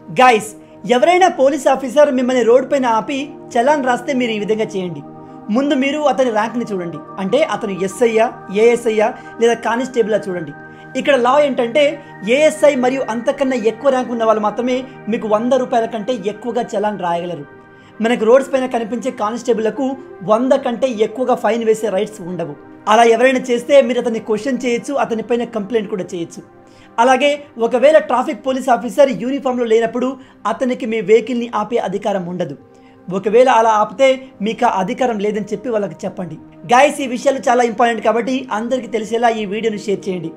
guys ఎవరైనా police officer మిమ్మల్ని road పైన ఆపి చలాన్ రాస్తే మీరు ఈ విధంగా చేయండి ముందు మీరు అతని ర్యాంక్ని చూడండి అంటే అతను ఎస్ఐయా ఏఎస్ఐయా లేదా కానిస్టేబుల్లా చూడండి ఇక్కడ లా ఏంటంటే ఏఎస్ఐ మరియు అంతకన్నా ఎక్కువ ర్యాంక్ ఉన్న వాళ్ళు మాత్రమే మీకు వంద రూపాయల కంటే ఎక్కువగా చలాన్ రాయగలరు మనకు రోడ్స్ పైన కనిపించే కానిస్టేబుల్లకు వంద కంటే ఎక్కువగా ఫైన్ వేసే రైట్స్ ఉండవు అలా ఎవరైనా చేస్తే మీరు అతన్ని క్వశ్చన్ చేయొచ్చు అతని పైన కంప్లైంట్ కూడా చేయొచ్చు అలాగే ఒకవేళ ట్రాఫిక్ పోలీస్ ఆఫీసర్ యూనిఫామ్లో లేనప్పుడు అతనికి మీ వెహికల్ని ఆపే అధికారం ఉండదు ఒకవేళ అలా ఆపితే మీకు ఆ అధికారం లేదని చెప్పి వాళ్ళకి చెప్పండి గాయస్ ఈ విషయాలు చాలా ఇంపార్టెంట్ కాబట్టి అందరికీ తెలిసేలా ఈ వీడియోని షేర్ చేయండి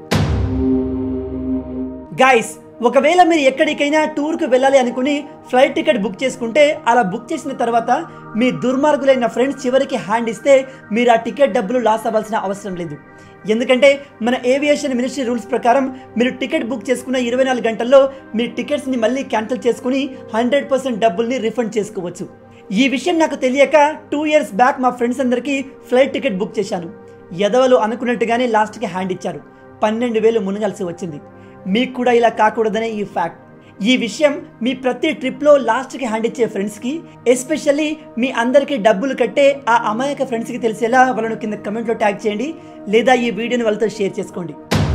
గాయస్ ఒకవేళ మీరు ఎక్కడికైనా టూర్కి వెళ్ళాలి అనుకుని ఫ్లైట్ టికెట్ బుక్ చేసుకుంటే అలా బుక్ చేసిన తర్వాత మీ దుర్మార్గులైన ఫ్రెండ్స్ చివరికి హ్యాండ్ ఇస్తే మీరు ఆ టికెట్ డబ్బులు లాస్ అవ్వాల్సిన అవసరం లేదు ఎందుకంటే మన ఏవియేషన్ మినిస్ట్రీ రూల్స్ ప్రకారం మీరు టికెట్ బుక్ చేసుకున్న ఇరవై నాలుగు గంటల్లో మీ టికెట్స్ని మళ్ళీ క్యాన్సిల్ చేసుకుని హండ్రెడ్ పర్సెంట్ డబ్బుల్ని రిఫండ్ చేసుకోవచ్చు ఈ విషయం నాకు తెలియక టూ ఇయర్స్ బ్యాక్ మా ఫ్రెండ్స్ అందరికీ ఫ్లైట్ టికెట్ బుక్ చేశాను ఎదవలు అనుకున్నట్టుగానే లాస్ట్కి హ్యాండ్ ఇచ్చారు పన్నెండు వేలు మునగాల్సి వచ్చింది మీకు కూడా ఇలా కాకూడదనే ఈ ఫ్యాక్ట్ ఈ విషయం మీ ప్రతి ట్రిప్లో లాస్ట్కి హ్యాండ్ ఇచ్చే ఫ్రెండ్స్కి ఎస్పెషల్లీ మీ అందరికీ డబ్బులు కట్టే ఆ అమాయక ఫ్రెండ్స్కి తెలిసేలా వాళ్ళను కింద కమెంట్లో ట్యాగ్ చేయండి లేదా ఈ వీడియోని వాళ్ళతో షేర్ చేసుకోండి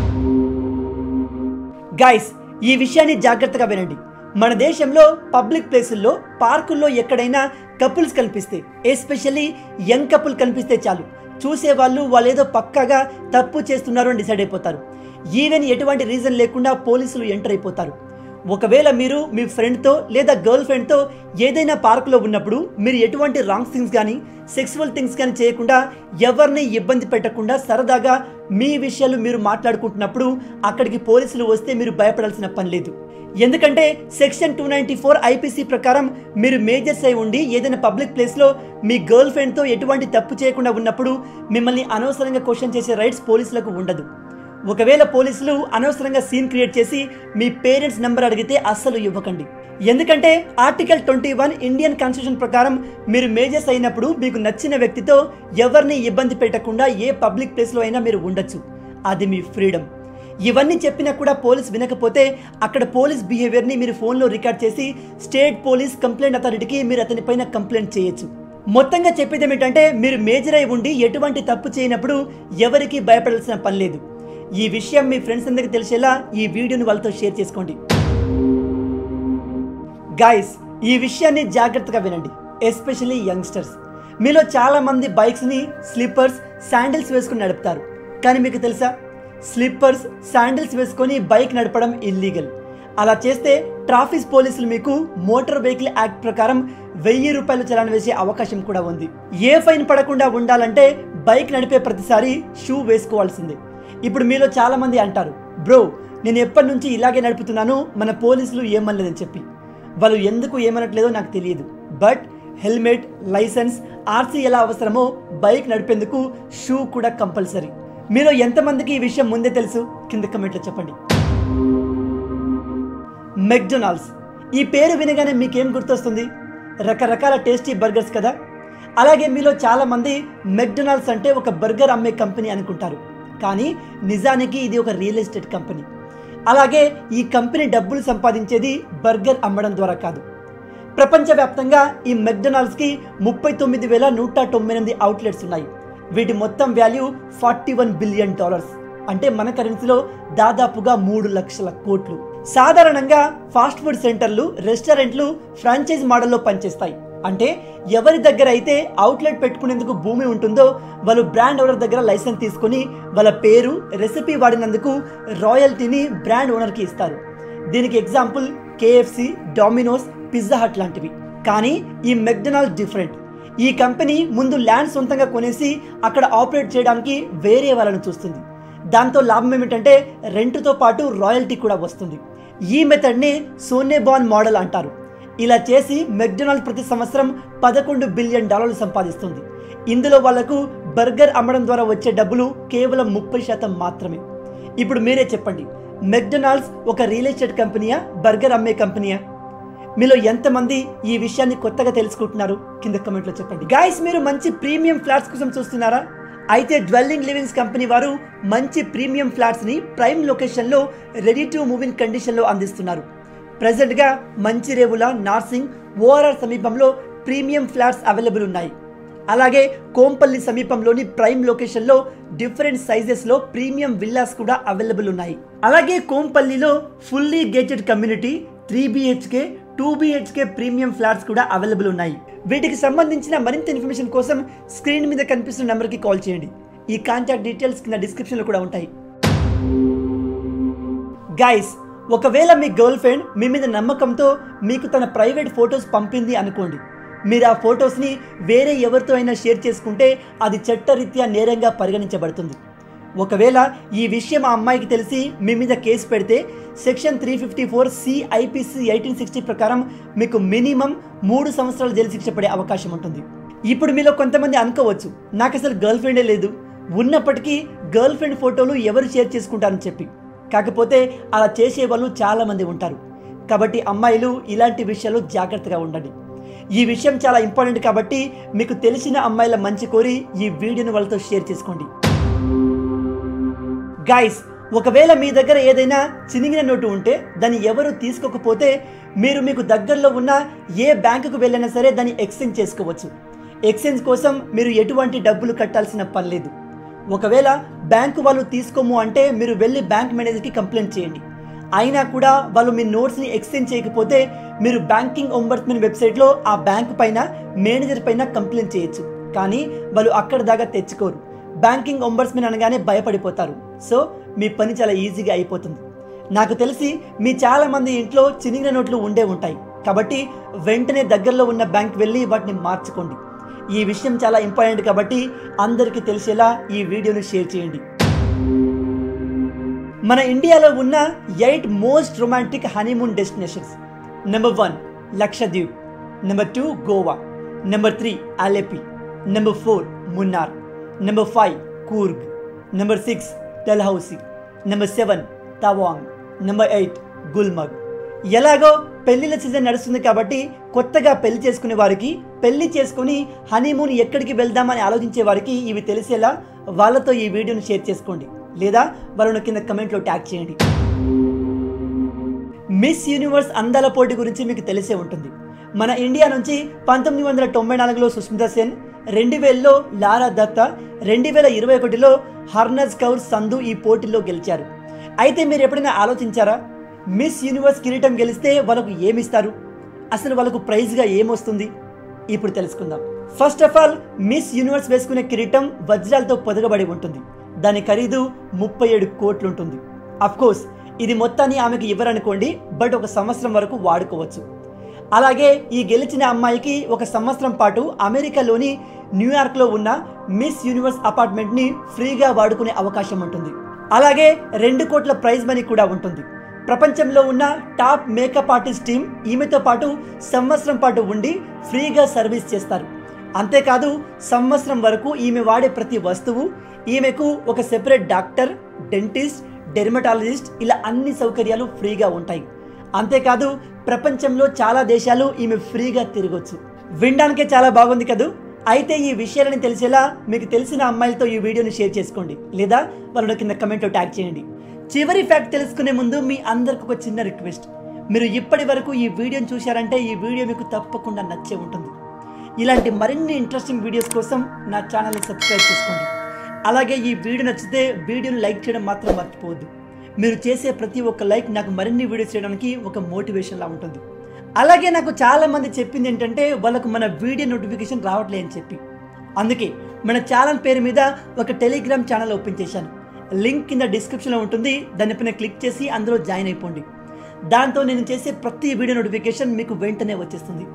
గాయస్ ఈ విషయాన్ని జాగ్రత్తగా వినండి మన దేశంలో పబ్లిక్ ప్లేసుల్లో పార్కుల్లో ఎక్కడైనా కపుల్స్ కనిపిస్తే ఎస్పెషల్లీ యంగ్ కపుల్ కనిపిస్తే చాలు చూసేవాళ్ళు వాళ్ళు ఏదో పక్కాగా తప్పు చేస్తున్నారు అని డిసైడ్ అయిపోతారు ఈవెన్ ఎటువంటి రీజన్ లేకుండా పోలీసులు ఎంటర్ అయిపోతారు ఒకవేళ మీరు మీ ఫ్రెండ్తో లేదా గర్ల్ ఫ్రెండ్తో ఏదైనా పార్కులో ఉన్నప్పుడు మీరు ఎటువంటి రాంగ్ థింగ్స్ కానీ సెక్సువల్ థింగ్స్ కానీ చేయకుండా ఎవరిని ఇబ్బంది పెట్టకుండా సరదాగా మీ విషయాలు మీరు మాట్లాడుకుంటున్నప్పుడు అక్కడికి పోలీసులు వస్తే మీరు భయపడాల్సిన పని లేదు ఎందుకంటే section two ninety four IPC ప్రకారం మీరు మేజర్స్ అయి ఉండి ఏదైనా పబ్లిక్ ప్లేస్లో మీ గర్ల్ ఫ్రెండ్తో ఎటువంటి తప్పు చేయకుండా ఉన్నప్పుడు మిమ్మల్ని అనవసరంగా క్వశ్చన్ చేసే రైట్స్ పోలీసులకు ఉండదు ఒకవేళ పోలీసులు అనవసరంగా సీన్ క్రియేట్ చేసి మీ పేరెంట్స్ నెంబర్ అడిగితే అస్సలు ఇవ్వకండి ఎందుకంటే article twenty one Indian constitution ప్రకారం మీరు మేజర్స్ అయినప్పుడు మీకు నచ్చిన వ్యక్తితో ఎవరిని ఇబ్బంది పెట్టకుండా ఏ పబ్లిక్ ప్లేస్లో అయినా మీరు ఉండొచ్చు అది మీ ఫ్రీడమ్ ఇవన్నీ చెప్పినా కూడా పోలీస్ వినకపోతే అక్కడ పోలీస్ బిహేవియర్ని మీరు ఫోన్లో రికార్డ్ చేసి స్టేట్ పోలీస్ కంప్లైంట్ అథారిటీకి మీరు అతని పైన కంప్లైంట్ చేయొచ్చు మొత్తంగా చెప్పేది ఏమిటంటే మీరు మేజర్ అయి ఉండి ఎటువంటి తప్పు చేయనప్పుడు ఎవరికి భయపడాల్సిన పని లేదు ఈ విషయం మీ ఫ్రెండ్స్ అందరికి తెలిసేలా ఈ వీడియోని వాళ్ళతో షేర్ చేసుకోండి గాయస్ ఈ విషయాన్ని జాగ్రత్తగా వినండి ఎస్పెషల్లీ యంగ్స్టర్స్ మీలో చాలా మంది బైక్స్ని స్లిప్పర్స్ శాండిల్స్ వేసుకుని నడుపుతారు కానీ మీకు తెలుసా స్లిప్పర్స్ శాండిల్స్ వేసుకొని బైక్ నడపడం ఇల్లీగల్ అలా చేస్తే ట్రాఫిక్ పోలీసులు మీకు మోటార్ వెహికల్ యాక్ట్ ప్రకారం వెయ్యి రూపాయలు చలాన్ వేసే అవకాశం కూడా ఉంది ఏ ఫైన్ పడకుండా ఉండాలంటే బైక్ నడిపే ప్రతిసారి షూ వేసుకోవాల్సిందే ఇప్పుడు మీలో చాలా మంది అంటారు బ్రో నేను ఎప్పటి నుంచి ఇలాగే నడుపుతున్నాను మన పోలీసులు ఏమనలేదని చెప్పి వాళ్ళు ఎందుకు ఏమనట్లేదో నాకు తెలియదు బట్ హెల్మెట్ లైసెన్స్ ఆర్సీ ఎలా అవసరమో బైక్ నడిపేందుకు షూ కూడా కంపల్సరీ మీలో ఎంతమందికి ఈ విషయం ముందే తెలుసు కింద కమెంట్లో చెప్పండి మెక్డొనాల్డ్స్ ఈ పేరు వినగానే మీకేం గుర్తొస్తుంది రకరకాల టేస్టీ బర్గర్స్ కదా అలాగే మీలో చాలా మంది మెక్డొనాల్డ్స్ అంటే ఒక బర్గర్ అమ్మే కంపెనీ అనుకుంటారు కానీ నిజానికి ఇది ఒక రియల్ ఎస్టేట్ కంపెనీ అలాగే ఈ కంపెనీ డబ్బులు సంపాదించేది బర్గర్ అమ్మడం ద్వారా కాదు ప్రపంచవ్యాప్తంగా ఈ మెక్డొనాల్డ్స్కి ముప్పై తొమ్మిది వేల నూట తొంభై ఎనిమిది అవుట్లెట్స్ ఉన్నాయి వీటి మొత్తం value forty one billion dollars అంటే మన కరెన్సీలో దాదాపుగా మూడు లక్షల కోట్లు సాధారణంగా ఫాస్ట్ ఫుడ్ సెంటర్లు రెస్టారెంట్లు ఫ్రాంచైజ్ మోడల్లో పనిచేస్తాయి అంటే ఎవరి దగ్గర అయితే అవుట్లెట్ పెట్టుకునేందుకు భూమి ఉంటుందో వాళ్ళు బ్రాండ్ ఓనర్ దగ్గర లైసెన్స్ తీసుకొని వాళ్ళ పేరు రెసిపీ వాడినందుకు రాయల్టీని బ్రాండ్ ఓనర్కి ఇస్తారు దీనికి example KFC Domino's Pizza Hut లాంటివి కానీ ఈ మెక్డొనాల్డ్ డిఫరెంట్ ఈ కంపెనీ ముందు ల్యాండ్ సొంతంగా కొనేసి అక్కడ ఆపరేట్ చేయడానికి వేరే వాళ్ళని చూస్తుంది దాంతో లాభం ఏమిటంటే రెంట్తో పాటు రాయల్టీ కూడా వస్తుంది ఈ మెథడ్ని సోనేబాన్ మోడల్ అంటారు ఇలా చేసి మెక్డొనాల్డ్ ప్రతి సంవత్సరం పదకొండు బిలియన్ డాలర్లు సంపాదిస్తుంది ఇందులో వాళ్లకు బర్గర్ అమ్మడం ద్వారా వచ్చే డబ్బులు కేవలం ముప్పై శాతం మాత్రమే ఇప్పుడు మీరే చెప్పండి మెక్డొనాల్డ్స్ ఒక రియల్ ఎస్టేట్ కంపెనీయా బర్గర్ అమ్మే కంపెనీయా మీలో ఎంతమంది ఈ విషయాన్ని కొత్తగా తెలుసుకుంటున్నారు కింద కమెంట్లో చెప్పండి గాయస్ మీరు మంచి ప్రీమియం ఫ్లాట్స్ కోసం చూస్తున్నారా అయితే డ్వెల్లింగ్ లివింగ్స్ కంపెనీ వారు మంచి ప్రీమియం ఫ్లాట్స్ని ప్రైమ్ లొకేషన్లో రెడీ టు మూవ్ ఇన్ కండిషన్లో అందిస్తున్నారు ప్రజెంట్గా మంచిరేవుల నార్సింగ్ ఓఆర్ఆర్ సమీపంలో ప్రీమియం ఫ్లాట్స్ అవైలబుల్ ఉన్నాయి అలాగే కోంపల్లి సమీపంలోని ప్రైమ్ లొకేషన్లో డిఫరెంట్ సైజెస్లో ప్రీమియం విల్లాస్ కూడా అవైలబుల్ ఉన్నాయి అలాగే కోంపల్లిలో fully gated community three BHK two BHK premium flats కూడా అవైలబుల్ ఉన్నాయి వీటికి సంబంధించిన మరింత ఇన్ఫర్మేషన్ కోసం స్క్రీన్ మీద కనిపిస్తున్న నెంబర్కి కాల్ చేయండి ఈ కాంటాక్ట్ డీటెయిల్స్ కింద డిస్క్రిప్షన్లో కూడా ఉంటాయి గైస్ ఒకవేళ మీ గర్ల్ ఫ్రెండ్ మీ మీద నమ్మకంతో మీకు తన ప్రైవేట్ ఫొటోస్ పంపింది అనుకోండి మీరు ఆ ఫొటోస్ని వేరే ఎవరితో అయినా షేర్ చేసుకుంటే అది చట్టరీత్యా నేరంగా పరిగణించబడుతుంది ఒకవేళ ఈ విషయం ఆ అమ్మాయికి తెలిసి మీ మీద కేసు పెడితే section three fifty four C IPC eighteen sixty ప్రకారం మీకు మినిమం మూడు సంవత్సరాల జైలు శిక్ష పడే అవకాశం ఉంటుంది ఇప్పుడు మీలో కొంతమంది అనుకోవచ్చు నాకు అసలు గర్ల్ ఫ్రెండే లేదు ఉన్నప్పటికీ గర్ల్ ఫ్రెండ్ ఫోటోలు ఎవరు షేర్ చేసుకుంటారని చెప్పి కాకపోతే అలా చేసే వాళ్ళు చాలామంది ఉంటారు కాబట్టి అమ్మాయిలు ఇలాంటి విషయాలు జాగ్రత్తగా ఉండండి ఈ విషయం చాలా ఇంపార్టెంట్ కాబట్టి మీకు తెలిసిన అమ్మాయిల మంచి కోరి ఈ వీడియోని వాళ్ళతో షేర్ చేసుకోండి గైస్ ఒకవేళ మీ దగ్గర ఏదైనా చినిగిన నోటు ఉంటే దాన్ని ఎవరు తీసుకోకపోతే మీరు మీకు దగ్గరలో ఉన్న ఏ బ్యాంకుకు వెళ్ళినా సరే దాన్ని ఎక్స్చేంజ్ చేసుకోవచ్చు ఎక్స్చేంజ్ కోసం మీరు ఎటువంటి డబ్బులు కట్టాల్సిన పని లేదు ఒకవేళ బ్యాంకు వాళ్ళు తీసుకోము అంటే మీరు వెళ్ళి బ్యాంక్ మేనేజర్కి కంప్లైంట్ చేయండి అయినా కూడా వాళ్ళు మీ నోట్స్ని ఎక్స్చేంజ్ చేయకపోతే మీరు బ్యాంకింగ్ ఒంబర్స్మెన్ వెబ్సైట్లో ఆ బ్యాంక్ పైన మేనేజర్ పైన కంప్లైంట్ చేయొచ్చు కానీ వాళ్ళు అక్కడ దాకా తెచ్చుకోరు బ్యాంకింగ్ ఒంబర్స్మెన్ అనగానే భయపడిపోతారు సో మీ పని చాలా ఈజీగా అయిపోతుంది నాకు తెలిసి మీ చాలా మంది ఇంట్లో చినిగిన నోట్లు ఉండే ఉంటాయి కాబట్టి వెంటనే దగ్గరలో ఉన్న బ్యాంక్ వెళ్ళి వాటిని మార్చుకోండి ఈ విషయం చాలా ఇంపార్టెంట్ కాబట్టి అందరికీ తెలిసేలా ఈ వీడియోని షేర్ చేయండి మన ఇండియాలో ఉన్న eight most romantic honeymoon destinations number one Lakshadweep number two Goa number three Alleppey number four Munnar number five Coorg number six Dalhousie number seven Tawang number eight Gulmarg ఎలాగో పెళ్లిళ్ళ సీజన్ నడుస్తుంది కాబట్టి కొత్తగా పెళ్లి చేసుకునే వారికి పెళ్లి చేసుకుని హనీమూన్ ఎక్కడికి వెళ్దామని ఆలోచించే వారికి ఇవి తెలిసేలా వాళ్ళతో ఈ వీడియోని షేర్ చేసుకోండి లేదా వాళ్ళను కింద కమెంట్లో ట్యాగ్ చేయండి మిస్ యూనివర్స్ అందాల పోటీ గురించి మీకు తెలిసే ఉంటుంది మన ఇండియా నుంచి పంతొమ్మిది వందల తొంభై నాలుగులో సుస్మితా సేన్ రెండు వేలలో లారా దత్తా రెండు వేల ఇరవై ఒకటిలో హర్నజ్ కౌర్ సంధు ఈ పోటీలో గెలిచారు అయితే మీరు ఎప్పుడైనా ఆలోచించారా మిస్ యూనివర్స్ కిరీటం గెలిస్తే వాళ్ళకు ఏమిస్తారు అసలు వాళ్ళకు ప్రైజ్గా ఏమొస్తుంది ఇప్పుడు తెలుసుకుందాం first of all Miss Universe వేసుకునే కిరీటం వజ్రాలతో పొదగబడి ఉంటుంది దాని ఖరీదు ముప్పై ఏడు కోట్లు ఉంటుంది కోర్స్ ఇది మొత్తాన్ని ఆమెకు ఇవ్వరనుకోండి బట్ ఒక సంవత్సరం వరకు వాడుకోవచ్చు అలాగే ఈ గెలిచిన అమ్మాయికి ఒక సంవత్సరం పాటు అమెరికాలోని న్యూయార్క్లో ఉన్న మిస్ యూనివర్స్ అపార్ట్మెంట్ని ఫ్రీగా వాడుకునే అవకాశం ఉంటుంది అలాగే రెండు కోట్ల ప్రైజ్ మనీ కూడా ఉంటుంది ప్రపంచంలో ఉన్న టాప్ మేకప్ ఆర్టిస్ట్ టీం ఈమెతో పాటు సంవత్సరం పాటు ఉండి ఫ్రీగా సర్వీస్ చేస్తారు అంతేకాదు సంవత్సరం వరకు ఈమె వాడే ప్రతి వస్తువు ఈమెకు ఒక సెపరేట్ డాక్టర్ డెంటిస్ట్ డెర్మటాలజిస్ట్ ఇలా అన్ని సౌకర్యాలు ఫ్రీగా ఉంటాయి అంతేకాదు ప్రపంచంలో చాలా దేశాలు ఈమె ఫ్రీగా తిరగొచ్చు వినడానికే చాలా బాగుంది కదూ అయితే ఈ విషయాలని తెలిసేలా మీకు తెలిసిన అమ్మాయిలతో ఈ వీడియోని షేర్ చేసుకోండి లేదా వాళ్ళని కింద కమెంట్లో ట్యాగ్ చేయండి చివరి ఫ్యాక్ట్ తెలుసుకునే ముందు మీ అందరికి ఒక చిన్న రిక్వెస్ట్ మీరు ఇప్పటి వరకు ఈ వీడియోని చూశారంటే ఈ వీడియో మీకు తప్పకుండా నచ్చే ఉంటుంది ఇలాంటి మరిన్ని ఇంట్రెస్టింగ్ వీడియోస్ కోసం నా ఛానల్ని సబ్స్క్రైబ్ చేసుకోండి అలాగే ఈ వీడియో నచ్చితే వీడియోని లైక్ చేయడం మాత్రం మర్చిపోవద్దు మీరు చేసే ప్రతి ఒక్క లైక్ నాకు మరిన్ని వీడియోస్ చేయడానికి ఒక మోటివేషన్లా ఉంటుంది అలాగే నాకు చాలా మంది చెప్పింది ఏంటంటే వాళ్ళకు మన వీడియో నోటిఫికేషన్ రావట్లే అని చెప్పి అందుకే మన ఛానల్ పేరు మీద ఒక టెలిగ్రామ్ ఛానల్ ఓపెన్ చేశాను లింక్ కింద డిస్క్రిప్షన్లో ఉంటుంది దానిపైన క్లిక్ చేసి అందులో జాయిన్ అయిపోండి దాంతో నేను చేసే ప్రతి వీడియో నోటిఫికేషన్ మీకు వెంటనే వచ్చేస్తుంది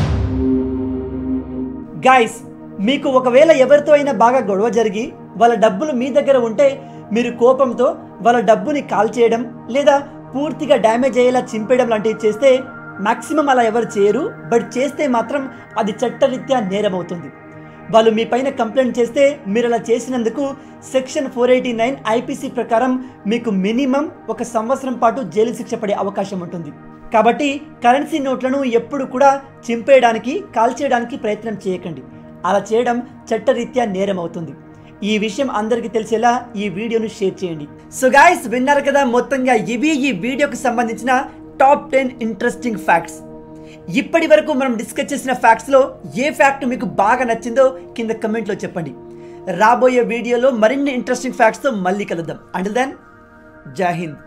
గాయస్ మీకు ఒకవేళ ఎవరితో అయినా బాగా గొడవ జరిగి వాళ్ళ డబ్బులు మీ దగ్గర ఉంటే మీరు కోపంతో వాళ్ళ డబ్బుని కాల్ చేయడం లేదా పూర్తిగా డ్యామేజ్ అయ్యేలా చింపేయడం లాంటివి చేస్తే మాక్సిమం అలా ఎవరు చేయరు బట్ చేస్తే మాత్రం అది చట్టరీత్యా నేరం అవుతుంది వాళ్ళు మీ పైన కంప్లైంట్ చేస్తే మీరు అలా చేసినందుకు section four eighty nine IPC ప్రకారం మీకు మినిమం ఒక సంవత్సరం పాటు జైలు శిక్ష పడే అవకాశం ఉంటుంది కాబట్టి కరెన్సీ నోట్లను ఎప్పుడు కూడా చింపేయడానికి కాల్చేయడానికి ప్రయత్నం చేయకండి అలా చేయడం చట్టరీత్యా నేరం అవుతుంది ఈ విషయం అందరికీ తెలిసేలా ఈ వీడియోను షేర్ చేయండి సో గాయస్ విన్నారు కదా మొత్తంగా ఇవి ఈ వీడియోకి సంబంధించిన టాప్ టెన్ ఇంట్రెస్టింగ్ ఫ్యాక్ట్స్ ఇప్పటి వరకు మనం డిస్కస్ చేసిన ఫ్యాక్ట్స్లో ఏ ఫ్యాక్ట్ మీకు బాగా నచ్చిందో కింద కమెంట్లో చెప్పండి రాబోయే వీడియోలో మరిన్ని ఇంట్రెస్టింగ్ ఫ్యాక్ట్స్తో మళ్ళీ కలుద్దాం అంటిల్ దెన్ జై హింద్